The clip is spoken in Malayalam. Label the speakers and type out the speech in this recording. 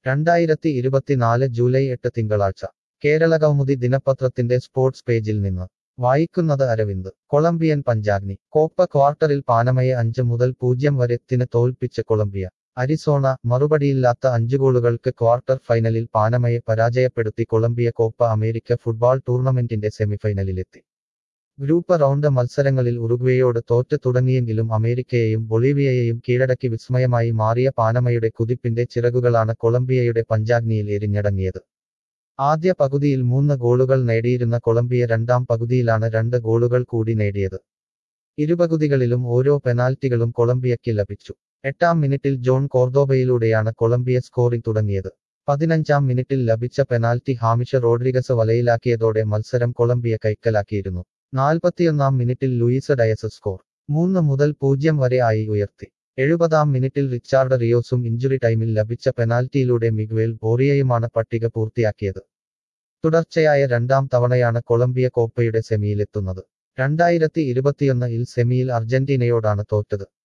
Speaker 1: രണ്ടായിരത്തി ഇരുപത്തിനാല് ജൂലൈ എട്ട് തിങ്കളാഴ്ച കേരളകൗമുദി ദിനപത്രത്തിന്റെ സ്പോർട്സ് പേജിൽ നിന്ന് വായിക്കുന്നത് അരവിന്ദ് കൊളംബിയൻ പഞ്ചാഗ്നി കോപ്പ ക്വാർട്ടറിൽ പാനമയെ അഞ്ച് മുതൽ പൂജ്യം വരെത്തിന് തോൽപ്പിച്ച് കൊളംബിയ അരിസോണ മറുപടിയില്ലാത്ത അഞ്ച് ഗോളുകൾക്ക് ക്വാർട്ടർ ഫൈനലിൽ പാനമയെ പരാജയപ്പെടുത്തി കൊളംബിയ കോപ്പ അമേരിക്ക ഫുട്ബോൾ ടൂർണമെന്റിന്റെ സെമിഫൈനലിലെത്തി ഗ്രൂപ്പ് റൗണ്ട് മത്സരങ്ങളിൽ ഉറുഗ്വേയോട് തോറ്റ് തുടങ്ങിയെങ്കിലും അമേരിക്കയെയും ബൊളീവിയയെയും കീഴടക്കി വിസ്മയമായി മാറിയ പാനമയുടെ കുതിപ്പിന്റെ ചിറകുകളാണ് കൊളംബിയയുടെ പഞ്ചാഗ്നിയിൽ എരിഞ്ഞടങ്ങിയത് ആദ്യ പകുതിയിൽ മൂന്ന് ഗോളുകൾ നേടിയിരുന്ന കൊളംബിയ രണ്ടാം പകുതിയിലാണ് രണ്ട് ഗോളുകൾ കൂടി നേടിയത് ഇരുപകുതികളിലും ഓരോ പെനാൽറ്റികളും കൊളംബിയയ്ക്ക് ലഭിച്ചു എട്ടാം മിനിറ്റിൽ ജോൺ കോർദോബയിലൂടെയാണ് കൊളംബിയ സ്കോറിംഗ് തുടങ്ങിയത് പതിനഞ്ചാം മിനിറ്റിൽ ലഭിച്ച പെനാൽറ്റി ഹാമിഷ റോഡ്രിഗസ് വലയിലാക്കിയതോടെ മത്സരം കൊളംബിയ കൈക്കലാക്കിയിരുന്നു നാൽപ്പത്തിയൊന്നാം മിനിറ്റിൽ ലൂയിസ് ഡയസ് സ്കോർ മൂന്ന് മുതൽ പൂജ്യം വരെ ആയി ഉയർത്തി എഴുപതാം മിനിറ്റിൽ റിച്ചാർഡ് റിയോസും ഇഞ്ചുറി ടൈമിൽ ലഭിച്ച പെനാൽറ്റിയിലൂടെ മിഗ്വേൽ ബോറിയയുമാണ് പട്ടിക പൂർത്തിയാക്കിയത് തുടർച്ചയായ രണ്ടാം തവണയാണ് കൊളംബിയ കോപ്പയുടെ സെമിയിലെത്തുന്നത് രണ്ടായിരത്തി ഇരുപത്തിയൊന്ന് ഇൽ സെമിയിൽ അർജന്റീനയോടാണ് തോറ്റത്